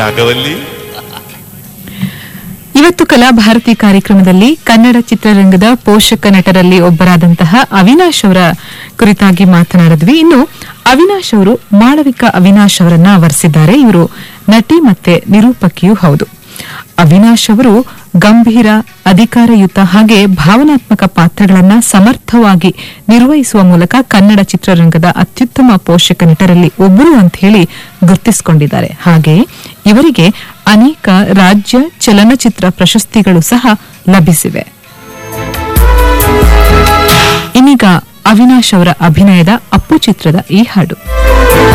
ನಾಗವಲ್ಲಿ ಇವತ್ತು ಕಲಾಭಾರತಿ ಕಾರ್ಯಕ್ರಮದಲ್ಲಿ ಕನ್ನಡ ಚಿತ್ರರಂಗದ ಪೋಷಕ ನಟರಲ್ಲಿ ಒಬ್ಬರಾದಂತಹ ಅವಿನಾಶ್ ಅವರ ಕುರಿತಾಗಿ ಮಾತನಾಡಿದ್ವಿ ಇನ್ನು ಅವಿನಾಶ್ ಅವರು ಮಾಳವಿಕಾ ಅವಿನಾಶ್ ಅವರನ್ನ ವರಿಸಿದ್ದಾರೆ ಇವರು ನಟಿ ಮತ್ತೆ ನಿರೂಪಕಿಯೂ ಹೌದು ಅವಿನಾಶ್ ಅವರು ಗಂಭೀರ ಅಧಿಕಾರಯುತ ಹಾಗೆ ಭಾವನಾತ್ಮಕ ಪಾತ್ರಗಳನ್ನ ಸಮರ್ಥವಾಗಿ ನಿರ್ವಹಿಸುವ ಮೂಲಕ ಕನ್ನಡ ಚಿತ್ರರಂಗದ ಅತ್ಯುತ್ತಮ ಪೋಷಕ ನಟರಲ್ಲಿ ಒಬ್ಬರು ಅಂತ ಹೇಳಿ ಗುರ್ತಿಸಿಕೊಂಡಿದ್ದಾರೆ ಹಾಗೆಯೇ ಇವರಿಗೆ ಅನೇಕ ರಾಜ್ಯ ಚಲನಚಿತ್ರ ಪ್ರಶಸ್ತಿಗಳು ಸಹ ಲಭಿಸಿವೆ ಇನ್ನೀಗ ಅವಿನಾಶ್ ಅವರ ಅಭಿನಯದ ಅಪ್ಪು ಚಿತ್ರದ ಈ ಹಾಡು